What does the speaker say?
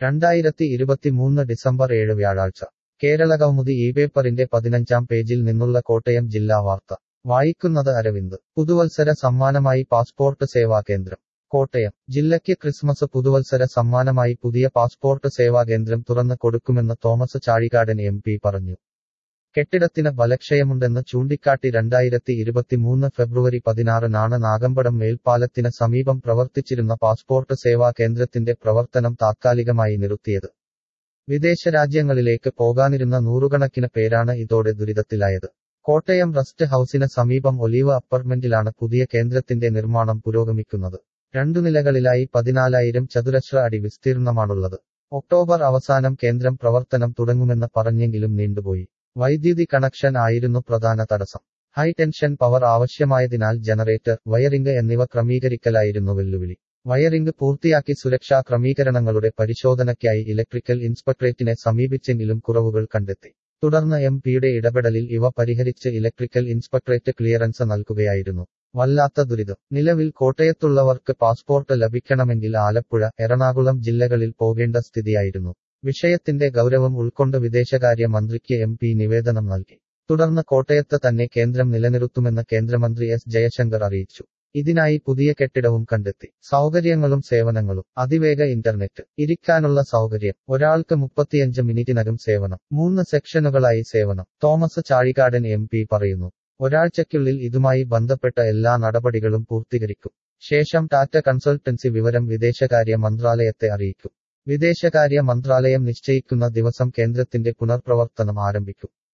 രണ്ടായിരത്തി ഇരുപത്തിമൂന്ന് ഡിസംബർ ഏഴ് വ്യാഴാഴ്ച കേരളകൗമുദി ഈ പേപ്പറിന്റെ പതിനഞ്ചാം പേജിൽ നിന്നുള്ള കോട്ടയം ജില്ലാ വാർത്ത വായിക്കുന്നത് അരവിന്ദ് പുതുവത്സര സമ്മാനമായി പാസ്പോർട്ട് സേവാ കേന്ദ്രം കോട്ടയം ജില്ലയ്ക്ക് ക്രിസ്മസ് പുതുവത്സര സമ്മാനമായി പുതിയ പാസ്പോർട്ട് സേവാ കേന്ദ്രം തുറന്ന് കൊടുക്കുമെന്ന് തോമസ് ചാഴികാടൻ എം പി പറഞ്ഞു കെട്ടിടത്തിന് ബലക്ഷയമുണ്ടെന്ന് ചൂണ്ടിക്കാട്ടി രണ്ടായിരത്തി ഇരുപത്തിമൂന്ന് ഫെബ്രുവരി പതിനാറിനാണ് നാഗമ്പടം മേൽപ്പാലത്തിന് സമീപം പ്രവർത്തിച്ചിരുന്ന പാസ്പോർട്ട് സേവാ കേന്ദ്രത്തിന്റെ പ്രവർത്തനം താത്കാലികമായി നിർത്തിയത് വിദേശ രാജ്യങ്ങളിലേക്ക് പോകാനിരുന്ന നൂറുകണക്കിന് പേരാണ് ഇതോടെ ദുരിതത്തിലായത് കോട്ടയം റസ്റ്റ് ഹൌസിന് സമീപം ഒലീവ് അപ്പാർട്ട്മെന്റിലാണ് പുതിയ കേന്ദ്രത്തിന്റെ നിർമ്മാണം പുരോഗമിക്കുന്നത് രണ്ടു നിലകളിലായി പതിനാലായിരം ചതുരശ്ര അടി വിസ്തീർണമാണുള്ളത് ഒക്ടോബർ അവസാനം കേന്ദ്രം പ്രവർത്തനം തുടങ്ങുമെന്ന് പറഞ്ഞെങ്കിലും നീണ്ടുപോയി വൈദ്യുതി കണക്ഷൻ ആയിരുന്നു പ്രധാന തടസ്സം ഹൈ ടെൻഷൻ പവർ ആവശ്യമായതിനാൽ ജനറേറ്റർ വയറിംഗ് എന്നിവ ക്രമീകരിക്കലായിരുന്നു വെല്ലുവിളി വയറിംഗ് പൂർത്തിയാക്കി സുരക്ഷാ ക്രമീകരണങ്ങളുടെ പരിശോധനയ്ക്കായി ഇലക്ട്രിക്കൽ ഇൻസ്പെക്ടറേറ്റിനെ സമീപിച്ചെങ്കിലും കുറവുകൾ കണ്ടെത്തി തുടർന്ന് എം പിയുടെ ഇടപെടലിൽ ഇവ പരിഹരിച്ച് ഇലക്ട്രിക്കൽ ഇൻസ്പെക്ടറേറ്റ് ക്ലിയറൻസ് നൽകുകയായിരുന്നു വല്ലാത്ത ദുരിതം നിലവിൽ കോട്ടയത്തുള്ളവർക്ക് പാസ്പോർട്ട് ലഭിക്കണമെങ്കിൽ ആലപ്പുഴ എറണാകുളം ജില്ലകളിൽ പോകേണ്ട സ്ഥിതിയായിരുന്നു വിഷയത്തിന്റെ ഗൗരവം ഉൾക്കൊണ്ട് വിദേശകാര്യ മന്ത്രിക്ക് എം പി നിവേദനം നൽകി തുടർന്ന് കോട്ടയത്ത് തന്നെ കേന്ദ്രം നിലനിർത്തുമെന്ന് കേന്ദ്രമന്ത്രി എസ് ജയശങ്കർ അറിയിച്ചു ഇതിനായി പുതിയ കെട്ടിടവും കണ്ടെത്തി സൗകര്യങ്ങളും സേവനങ്ങളും അതിവേഗ ഇന്റർനെറ്റ് ഇരിക്കാനുള്ള സൗകര്യം ഒരാൾക്ക് മുപ്പത്തിയഞ്ച് മിനിറ്റിനകം സേവനം മൂന്ന് സെക്ഷനുകളായി സേവനം തോമസ് ചാഴികാടൻ എം പി പറയുന്നു ഒരാഴ്ചയ്ക്കുള്ളിൽ ഇതുമായി ബന്ധപ്പെട്ട എല്ലാ നടപടികളും പൂർത്തീകരിക്കും ശേഷം ടാറ്റ കൺസൾട്ടൻസി വിവരം വിദേശകാര്യ മന്ത്രാലയത്തെ അറിയിക്കും വിദേശകാര്യ മന്ത്രാലയം നിശ്ചയിക്കുന്ന ദിവസം കേന്ദ്രത്തിന്റെ പുനർപ്രവർത്തനം ആരംഭിക്കും